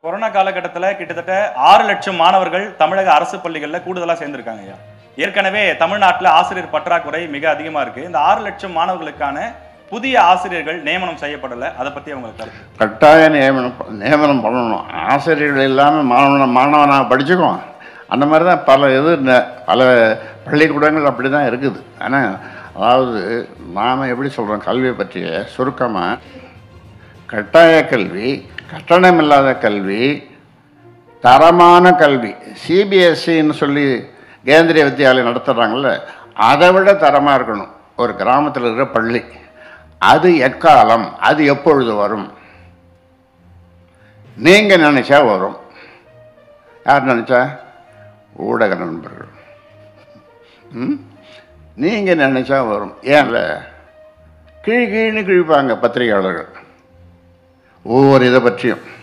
corona காலகட்டத்தில் கிட்டத்தட்ட ஆறு லட்சம் மாணவர்கள் தமிழக அரசு பள்ளிகளில் கூடுதலாக சேர்ந்திருக்காங்க ஐயா ஏற்கனவே தமிழ்நாட்டில் ஆசிரியர் பற்றாக்குறை மிக அதிகமாக இருக்கு இந்த ஆறு லட்சம் மாணவர்களுக்கான புதிய ஆசிரியர்கள் நியமனம் செய்யப்படலை அதை பற்றி உங்களுக்கு கருத்து கட்டாய நியமனம் ப- நியமனம் பண்ணணும் ஆசிரியர்கள் இல்லாமல் மாணவன மாணவனாக படிச்சுக்குவோம் அந்த மாதிரி தான் பல இது ந- பல பள்ளிக்கூடங்கள் அப்படி தான் இருக்குது ஆனால் அதாவது நாம் எப்படி சொல்கிறோம் கல்வியை பற்றிய சுருக்கமாக கட்டாய கல்வி கட்டணமில்லாத கல்வி தரமான கல்வி சிபிஎஸ்சின்னு சொல்லி கேந்திரிய வித்யாலயம் நடத்துகிறாங்கல்ல அதை விட தரமாக இருக்கணும் ஒரு கிராமத்தில் இருக்கிற பள்ளி அது எக்காலம் அது எப்பொழுது வரும் நீங்கள் நினைச்சா வரும் யார் நினைச்சா ஊடக நண்பர்கள் ம் நீங்கள் நினைச்சா வரும் ஏன்ல கிழி கிழின்னு கிழிப்பாங்க பத்திரிகையாளர்கள் ஒவ்வொரு இதை பற்றியும்